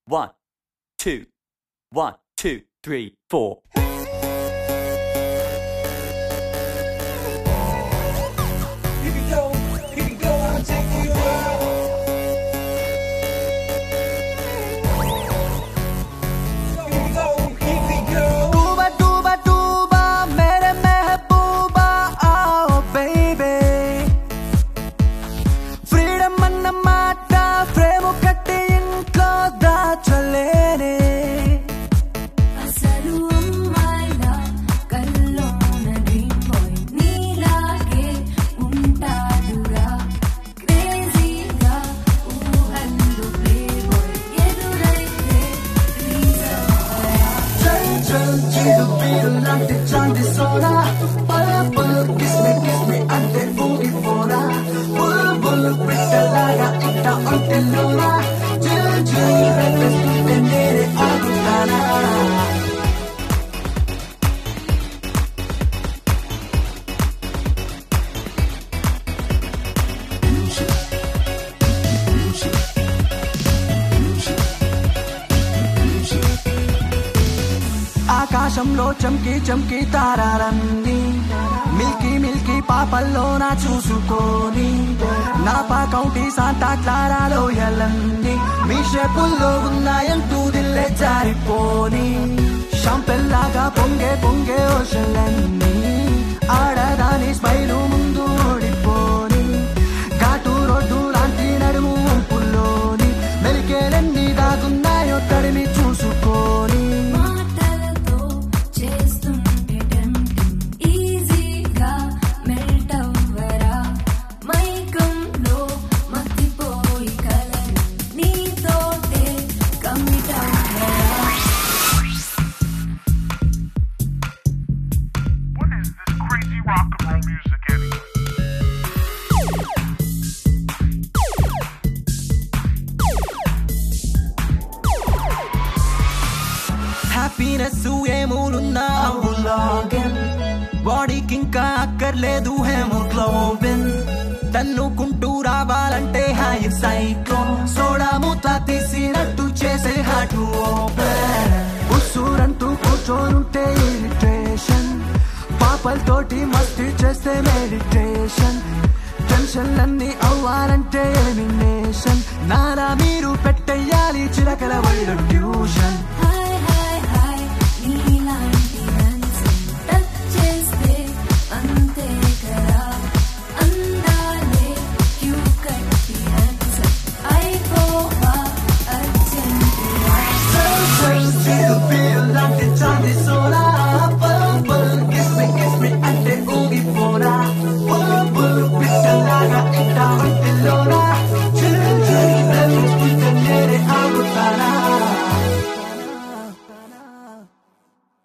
One, two, one, two, three, four. Here we go, here we go, I'll take you out. Here we go, here we go. Tuba, tuba, tuba, mere mehbooba, oh baby. Freedom అన్న మాట frame కట్టి ఇంట్లో దాచలేనే అసలు అమ్మాయిలా కల్లోన dream boy నీలాగే ఉంటాడురా క్రేజీగా ఊహల్లో play boy ఎదురైతే ప్లీజ్ చల్ చల్ చిడు బిడు లాంటి చాంది సోడా పల్ పల్ కిస్ మీ కిస్ మీ అంటే ఊగిపోరా బుల్ బుల్ పిట్టలాగా ఇట్ట ఒంటెల్లోరా చిల్ చిల్ రెప్పేస్తుంటే నేనే ఆగుతానా ఆకాశంలో చమ్కి చమ్కి తారాలన్నీ మిల్కీ మిల్కీ పాపల్లో నా చూసుకొని నా పాకౌంటి సాంతా క్లారాలో ఎల్లన్నీ మీ షేపుల్లో ఉన్నాయంటూ దిల్లే జారిపోని షాంపెల్లాగా పొంగే పొంగే ఓషలన్నీ ఆడదాని స్మైలు ముందు ఓడిపోని ఘాటు రోడ్డు లాంటి నడుము వంపుల్లోని మెలికేలెన్ని దాగున్నాయో తడిమి చూసుకొని మాటలతో చేస్తుంటే టెంప్టింగ్ ఈజీగా మెల్ట్ అవ్వరా మైకంలో మత్తిపోయి కలరు నీతోటే కమిట్ అవ్వరా What is this crazy rock and roll music anyway? Happiness ఏమూలున్నా లాగిన్ బాడీకి ఇంకా అక్కర్లేదు హెమోగ్లోబిన్ తన్నుకుంటూ రావాలంటే హై సైక్లోన్ సోడా మూత తీసినట్టు చేసే హార్ట్ ఓపెన్ ఉస్సూరంటూ కూర్చోనుంటే ఇరిటేషన్ పాపలతోటి మస్తి చేస్తే మెడిటేషన్ టెన్షన్లన్నీ అవ్వాలంటే ఎలిమినేషన్ నారా మీరు పెట్టేయాలి చిలకల వాళ్ళు ట్యూషన్ హై